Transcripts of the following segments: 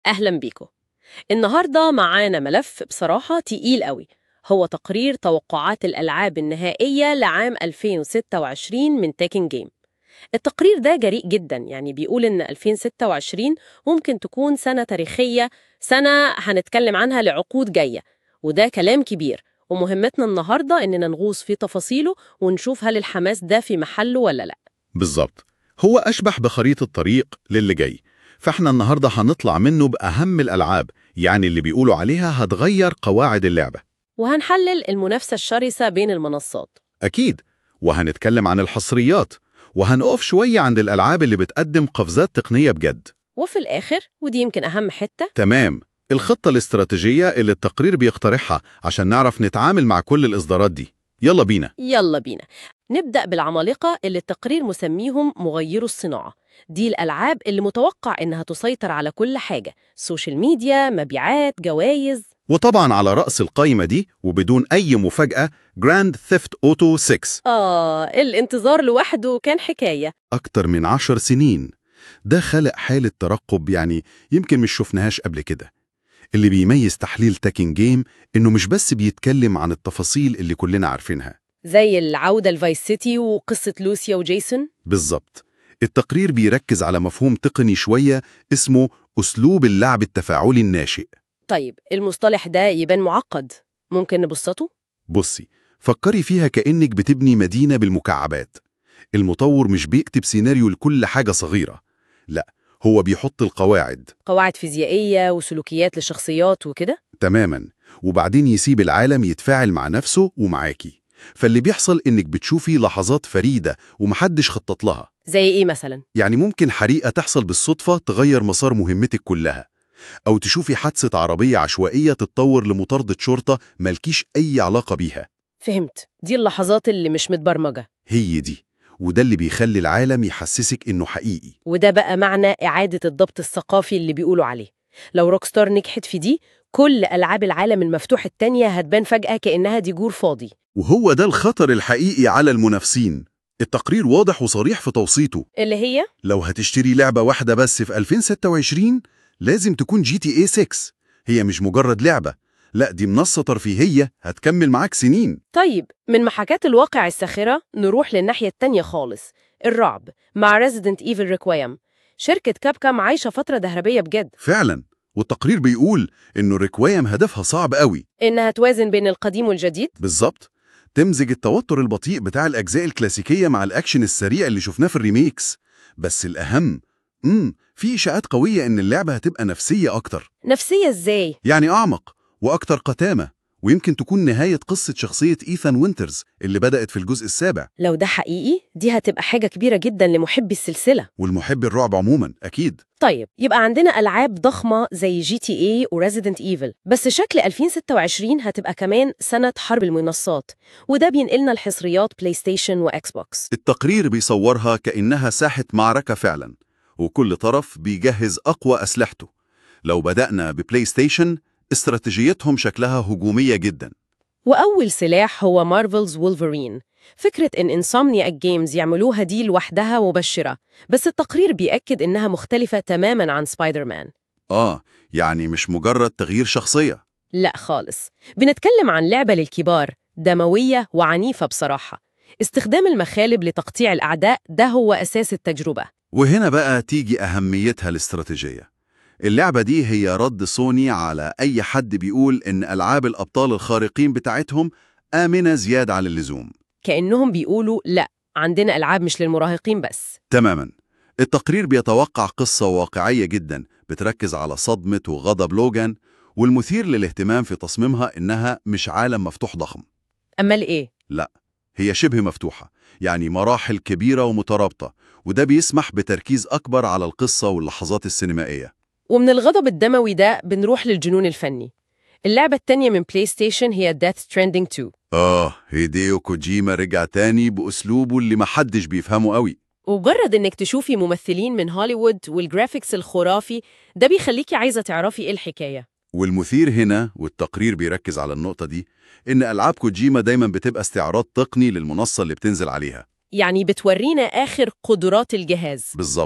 أهلا بيكم النهاردة معانا ملف بصراحة تقيل قوي هو تقرير توقعات الألعاب النهائية لعام 2026 من تيكن جيم التقرير ده جريء جدا يعني بيقول إن 2026 ممكن تكون سنة تاريخية سنة هنتكلم عنها لعقود جاية وده كلام كبير ومهمتنا النهاردة إننا نغوص في تفاصيله ونشوف هل الحماس ده في محله ولا لأ بالظبط هو أشبح بخريطة طريق للي جاي فاحنا النهاردة هنطلع منه بأهم الألعاب يعني اللي بيقولوا عليها هتغير قواعد اللعبة وهنحلل المنافسة الشرسة بين المنصات أكيد وهنتكلم عن الحصريات وهنقف شوية عند الألعاب اللي بتقدم قفزات تقنية بجد وفي الآخر ودي يمكن أهم حتة تمام الخطة الاستراتيجية اللي التقرير بيقترحها عشان نعرف نتعامل مع كل الإصدارات دي يلا بينا يلا بينا نبدأ بالعمالقة اللي التقرير مسميهم مغيرو الصناعة دي الألعاب اللي متوقع إنها تسيطر على كل حاجة سوشيال ميديا، مبيعات، جوائز وطبعا على رأس القايمة دي وبدون أي مفاجأة جراند ثيفت أوتو 6 آه الانتظار لوحده كان حكاية أكتر من عشر سنين ده خلق حالة ترقب يعني يمكن مش شفناهاش قبل كده اللي بيميز تحليل تاكن جيم إنه مش بس بيتكلم عن التفاصيل اللي كلنا عارفينها زي العودة لفايس سيتي وقصة لوسيا وجيسون بالظبط التقرير بيركز على مفهوم تقني شوية اسمه أسلوب اللعب التفاعلي الناشئ طيب المصطلح ده يبان معقد ممكن نبسطه؟ بصي فكري فيها كأنك بتبني مدينة بالمكعبات المطور مش بيكتب سيناريو لكل حاجة صغيرة لا هو بيحط القواعد قواعد فيزيائية وسلوكيات للشخصيات وكده تماما وبعدين يسيب العالم يتفاعل مع نفسه ومعاكي فاللي بيحصل إنك بتشوفي لحظات فريدة ومحدش خطط لها زي إيه مثلا؟ يعني ممكن حريقة تحصل بالصدفة تغير مسار مهمتك كلها أو تشوفي حادثة عربية عشوائية تتطور لمطاردة شرطة مالكيش أي علاقة بيها فهمت دي اللحظات اللي مش متبرمجة هي دي وده اللي بيخلي العالم يحسسك إنه حقيقي وده بقى معنى إعادة الضبط الثقافي اللي بيقولوا عليه لو روكستار نجحت في دي كل ألعاب العالم المفتوح التانية هتبان فجأة كأنها ديجور فاضي وهو ده الخطر الحقيقي على المنافسين التقرير واضح وصريح في توصيته اللي هي لو هتشتري لعبة واحدة بس في 2026 لازم تكون جي تي اي 6 هي مش مجرد لعبة لا دي منصة ترفيهية هتكمل معاك سنين طيب من محاكاة الواقع الساخرة نروح للناحية التانية خالص الرعب مع Resident Evil Requiem شركة كابكام عايشة فترة ذهبية بجد فعلا والتقرير بيقول إنه ريكوايم هدفها صعب قوي إنها توازن بين القديم والجديد بالظبط تمزج التوتر البطيء بتاع الأجزاء الكلاسيكية مع الأكشن السريع اللي شفناه في الريميكس بس الأهم امم في إشاعات قوية إن اللعبة هتبقى نفسية أكتر نفسية إزاي؟ يعني أعمق وأكتر قتامة ويمكن تكون نهاية قصة شخصية إيثان وينترز اللي بدأت في الجزء السابع لو ده حقيقي دي هتبقى حاجة كبيرة جدا لمحبي السلسلة والمحب الرعب عموما أكيد طيب يبقى عندنا ألعاب ضخمة زي جي تي اي وريزيدنت ايفل بس شكل 2026 هتبقى كمان سنة حرب المنصات وده بينقلنا الحصريات بلاي ستيشن وإكس بوكس التقرير بيصورها كأنها ساحة معركة فعلا وكل طرف بيجهز أقوى أسلحته لو بدأنا ببلاي ستيشن استراتيجيتهم شكلها هجومية جدا وأول سلاح هو مارفلز وولفرين فكرة إن انسومنياك جيمز يعملوها دي لوحدها مبشرة بس التقرير بيأكد إنها مختلفة تماماً عن سبايدر مان آه يعني مش مجرد تغيير شخصية لا خالص بنتكلم عن لعبة للكبار دموية وعنيفة بصراحة استخدام المخالب لتقطيع الأعداء ده هو أساس التجربة وهنا بقى تيجي أهميتها الاستراتيجية اللعبة دي هي رد سوني على أي حد بيقول إن ألعاب الأبطال الخارقين بتاعتهم آمنة زيادة عن اللزوم كأنهم بيقولوا لا عندنا ألعاب مش للمراهقين بس تماما التقرير بيتوقع قصة واقعية جدا بتركز على صدمة وغضب لوجان والمثير للاهتمام في تصميمها إنها مش عالم مفتوح ضخم أمال إيه؟ لا هي شبه مفتوحة يعني مراحل كبيرة ومترابطة وده بيسمح بتركيز أكبر على القصة واللحظات السينمائية ومن الغضب الدموي ده بنروح للجنون الفني اللعبة التانية من بلاي ستيشن هي Death Stranding 2 آه هيديو كوجيما رجع تاني بأسلوبه اللي محدش بيفهمه قوي ومجرد إنك تشوفي ممثلين من هوليوود والجرافيكس الخرافي ده بيخليكي عايزة تعرفي إيه الحكاية والمثير هنا والتقرير بيركز على النقطة دي إن ألعاب كوجيما دايما بتبقى استعراض تقني للمنصة اللي بتنزل عليها يعني بتورينا آخر قدرات الجهاز بالظبط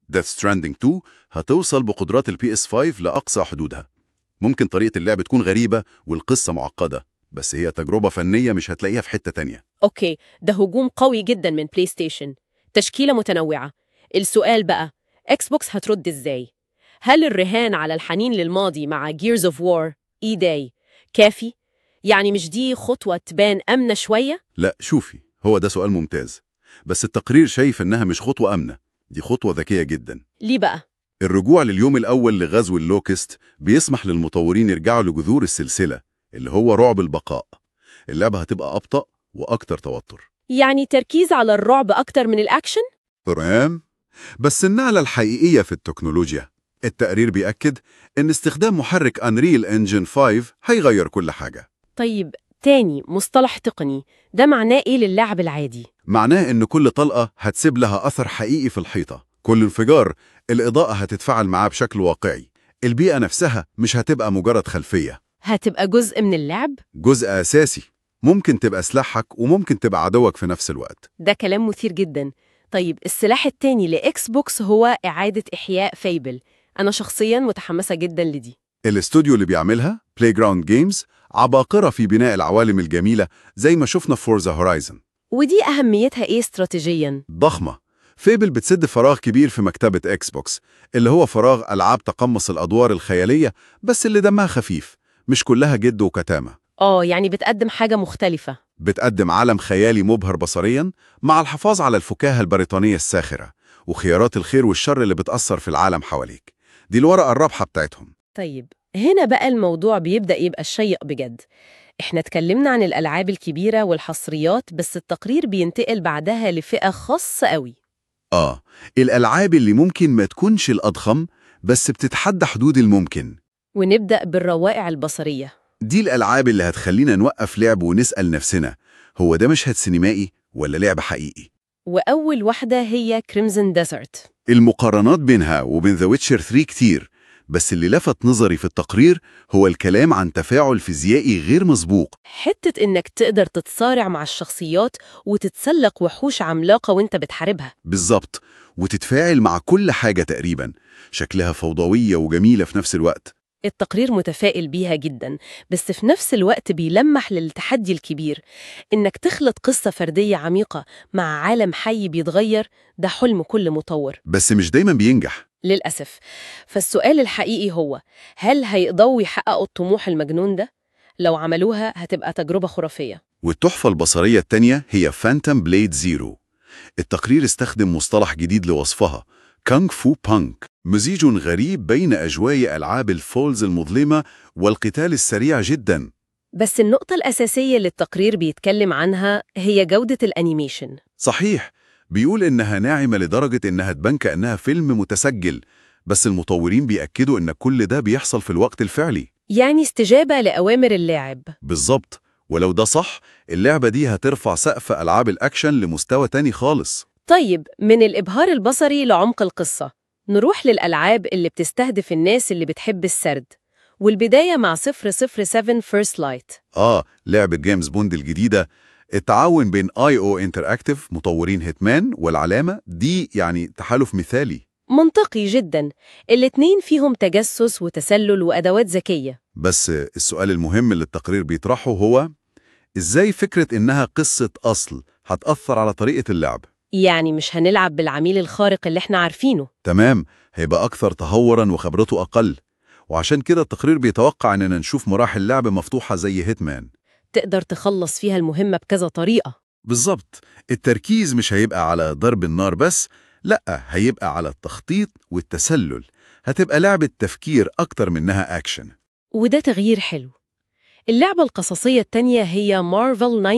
Death Stranding 2 هتوصل بقدرات البي اس 5 لأقصى حدودها ممكن طريقة اللعب تكون غريبة والقصة معقدة بس هي تجربة فنية مش هتلاقيها في حتة تانية أوكي ده هجوم قوي جدا من بلاي ستيشن تشكيلة متنوعة السؤال بقى إكس بوكس هترد إزاي؟ هل الرهان على الحنين للماضي مع Gears of War اي داي كافي؟ يعني مش دي خطوة تبان أمنة شوية؟ لا شوفي هو ده سؤال ممتاز بس التقرير شايف إنها مش خطوة آمنة دي خطوة ذكية جدا ليه بقى؟ الرجوع لليوم الأول لغزو اللوكست بيسمح للمطورين يرجعوا لجذور السلسلة اللي هو رعب البقاء اللعبة هتبقى أبطأ وأكتر توتر يعني تركيز على الرعب أكتر من الأكشن؟ تمام بس النقلة الحقيقية في التكنولوجيا التقرير بيأكد إن استخدام محرك أنريل إنجن 5 هيغير كل حاجة طيب تاني مصطلح تقني ده معناه إيه للاعب العادي؟ معناه إن كل طلقة هتسيب لها أثر حقيقي في الحيطة كل انفجار الإضاءة هتتفاعل معاه بشكل واقعي البيئة نفسها مش هتبقى مجرد خلفية هتبقى جزء من اللعب؟ جزء أساسي ممكن تبقى سلاحك وممكن تبقى عدوك في نفس الوقت ده كلام مثير جدا طيب السلاح التاني لإكس بوكس هو إعادة إحياء فيبل أنا شخصيا متحمسة جدا لدي الاستوديو اللي بيعملها Playground Games عباقرة في بناء العوالم الجميلة زي ما شفنا في فورزا هورايزن ودي أهميتها إيه استراتيجيا؟ ضخمة فيبل بتسد فراغ كبير في مكتبة اكس بوكس اللي هو فراغ ألعاب تقمص الأدوار الخيالية بس اللي دمها خفيف مش كلها جد وكتامة آه يعني بتقدم حاجة مختلفة بتقدم عالم خيالي مبهر بصريا مع الحفاظ على الفكاهة البريطانية الساخرة وخيارات الخير والشر اللي بتأثر في العالم حواليك دي الورقة الرابحة بتاعتهم طيب هنا بقى الموضوع بيبدأ يبقى شيق بجد احنا اتكلمنا عن الألعاب الكبيرة والحصريات بس التقرير بينتقل بعدها لفئة خاصة قوي آه الألعاب اللي ممكن ما تكونش الأضخم بس بتتحدى حدود الممكن ونبدأ بالروائع البصرية دي الألعاب اللي هتخلينا نوقف لعب ونسأل نفسنا هو ده مشهد سينمائي ولا لعب حقيقي؟ وأول واحدة هي كريمزن ديزرت المقارنات بينها وبين ذا ويتشر 3 كتير بس اللي لفت نظري في التقرير هو الكلام عن تفاعل فيزيائي غير مسبوق حتة إنك تقدر تتصارع مع الشخصيات وتتسلق وحوش عملاقة وإنت بتحاربها بالظبط وتتفاعل مع كل حاجة تقريبا شكلها فوضوية وجميلة في نفس الوقت التقرير متفائل بيها جدا بس في نفس الوقت بيلمح للتحدي الكبير إنك تخلط قصة فردية عميقة مع عالم حي بيتغير ده حلم كل مطور بس مش دايما بينجح للأسف فالسؤال الحقيقي هو هل هيقضوا يحققوا الطموح المجنون ده؟ لو عملوها هتبقى تجربة خرافية والتحفة البصرية التانية هي فانتوم بليد زيرو التقرير استخدم مصطلح جديد لوصفها كانغ فو بانك مزيج غريب بين أجواء ألعاب الفولز المظلمة والقتال السريع جدا بس النقطة الأساسية اللي التقرير بيتكلم عنها هي جودة الأنيميشن صحيح بيقول إنها ناعمة لدرجة إنها تبان كأنها فيلم متسجل بس المطورين بيأكدوا إن كل ده بيحصل في الوقت الفعلي يعني استجابة لأوامر اللاعب بالظبط ولو ده صح اللعبة دي هترفع سقف ألعاب الأكشن لمستوى تاني خالص طيب من الإبهار البصري لعمق القصة نروح للألعاب اللي بتستهدف الناس اللي بتحب السرد والبداية مع 007 First Light آه لعبة جيمس بوند الجديدة التعاون بين اي او انتراكتيف مطورين هيتمان والعلامة دي يعني تحالف مثالي منطقي جدا الاتنين فيهم تجسس وتسلل وأدوات ذكية بس السؤال المهم اللي التقرير بيطرحه هو ازاي فكرة انها قصة اصل هتأثر على طريقة اللعب يعني مش هنلعب بالعميل الخارق اللي احنا عارفينه تمام هيبقى أكثر تهورا وخبرته أقل وعشان كده التقرير بيتوقع إننا نشوف مراحل لعب مفتوحة زي هيتمان تقدر تخلص فيها المهمة بكذا طريقة بالظبط التركيز مش هيبقى على ضرب النار بس لأ هيبقى على التخطيط والتسلل هتبقى لعبة تفكير أكتر منها أكشن وده تغيير حلو اللعبة القصصية التانية هي مارفل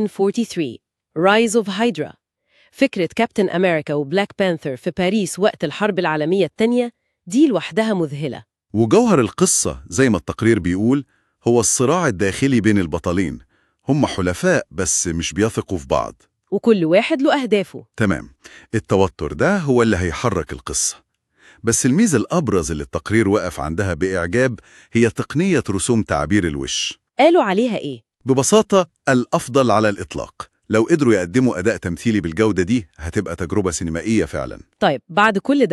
1943 Rise of Hydra فكرة كابتن أمريكا وبلاك بانثر في باريس وقت الحرب العالمية التانية دي لوحدها مذهلة وجوهر القصة زي ما التقرير بيقول هو الصراع الداخلي بين البطلين هم حلفاء بس مش بيثقوا في بعض وكل واحد له أهدافه تمام التوتر ده هو اللي هيحرك القصة بس الميزة الأبرز اللي التقرير وقف عندها بإعجاب هي تقنية رسوم تعبير الوش قالوا عليها إيه؟ ببساطة الأفضل على الإطلاق لو قدروا يقدموا أداء تمثيلي بالجودة دي هتبقى تجربة سينمائية فعلا طيب بعد كل ده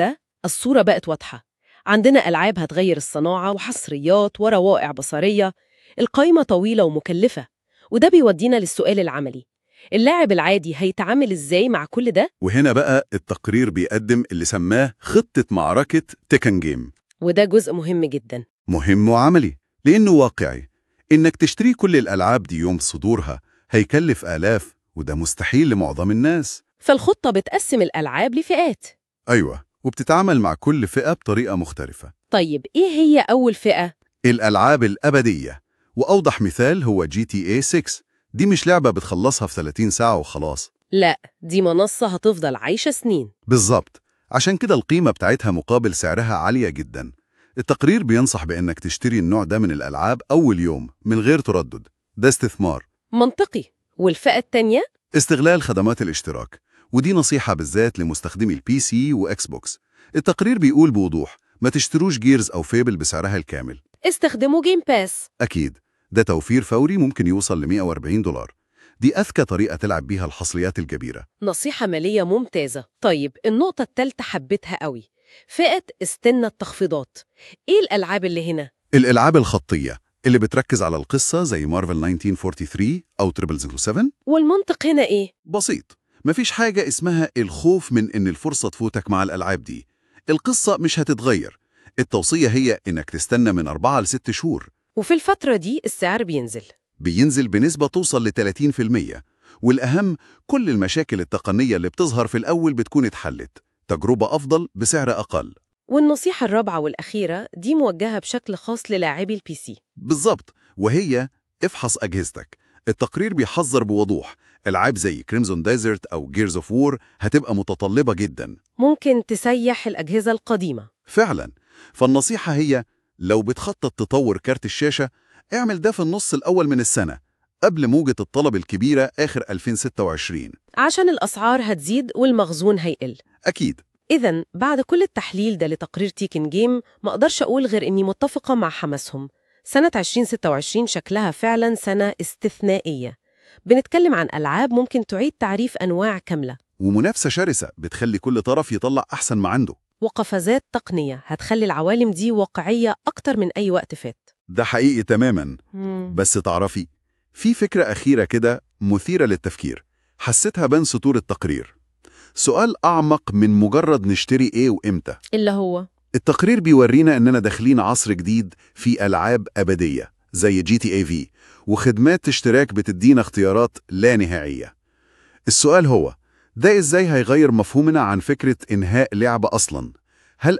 الصورة بقت واضحة عندنا ألعاب هتغير الصناعة وحصريات وروائع بصرية القايمة طويلة ومكلفة وده بيودينا للسؤال العملي اللاعب العادي هيتعامل إزاي مع كل ده؟ وهنا بقى التقرير بيقدم اللي سماه خطة معركة تيكن جيم وده جزء مهم جدا مهم وعملي لأنه واقعي إنك تشتري كل الألعاب دي يوم صدورها هيكلف آلاف وده مستحيل لمعظم الناس فالخطة بتقسم الألعاب لفئات أيوة وبتتعامل مع كل فئة بطريقة مختلفة طيب إيه هي أول فئة؟ الألعاب الأبدية وأوضح مثال هو جي تي اي 6 دي مش لعبة بتخلصها في 30 ساعة وخلاص لا دي منصة هتفضل عايشة سنين بالظبط عشان كده القيمة بتاعتها مقابل سعرها عالية جدا التقرير بينصح بأنك تشتري النوع ده من الألعاب أول يوم من غير تردد ده استثمار منطقي والفئة التانية؟ استغلال خدمات الاشتراك ودي نصيحة بالذات لمستخدمي البي سي وإكس بوكس التقرير بيقول بوضوح ما تشتروش جيرز أو فيبل بسعرها الكامل استخدموا جيم باس أكيد ده توفير فوري ممكن يوصل ل 140 دولار دي أذكى طريقة تلعب بيها الحصريات الكبيرة نصيحة مالية ممتازة طيب النقطة التالتة حبيتها قوي فئة استنى التخفيضات إيه الألعاب اللي هنا؟ الألعاب الخطية اللي بتركز على القصة زي مارفل 1943 أو تريبل 7 والمنطق هنا إيه؟ بسيط مفيش حاجة اسمها الخوف من إن الفرصة تفوتك مع الألعاب دي القصة مش هتتغير التوصية هي إنك تستنى من 4 ل 6 شهور وفي الفترة دي السعر بينزل بينزل بنسبة توصل ل 30% والأهم كل المشاكل التقنية اللي بتظهر في الأول بتكون اتحلت تجربة أفضل بسعر أقل والنصيحة الرابعة والأخيرة دي موجهة بشكل خاص للاعبي البي سي بالظبط وهي افحص أجهزتك التقرير بيحذر بوضوح ألعاب زي كريمزون ديزرت أو جيرز اوف وور هتبقى متطلبة جدا ممكن تسيح الأجهزة القديمة فعلا فالنصيحة هي لو بتخطط تطور كارت الشاشة اعمل ده في النص الأول من السنة قبل موجة الطلب الكبيرة آخر 2026 عشان الأسعار هتزيد والمخزون هيقل أكيد إذا بعد كل التحليل ده لتقرير تيكن جيم ما أقدرش أقول غير إني متفقة مع حماسهم سنة 2026 شكلها فعلا سنة استثنائية بنتكلم عن ألعاب ممكن تعيد تعريف أنواع كاملة ومنافسة شرسة بتخلي كل طرف يطلع أحسن ما عنده وقفزات تقنية هتخلي العوالم دي واقعية أكتر من أي وقت فات ده حقيقي تماما بس تعرفي في فكرة أخيرة كده مثيرة للتفكير حسيتها بين سطور التقرير سؤال أعمق من مجرد نشتري إيه وإمتى إلا هو التقرير بيورينا إننا داخلين عصر جديد في ألعاب أبدية زي جي تي اي في وخدمات اشتراك بتدينا اختيارات لا نهائية السؤال هو ده إزاي هيغير مفهومنا عن فكرة إنهاء لعبة أصلاً؟ هل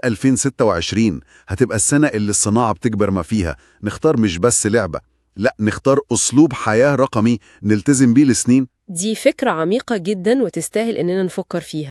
2026 هتبقى السنة اللي الصناعة بتكبر ما فيها نختار مش بس لعبة لا نختار أسلوب حياة رقمي نلتزم بيه لسنين؟ دي فكرة عميقة جدا وتستاهل إننا نفكر فيها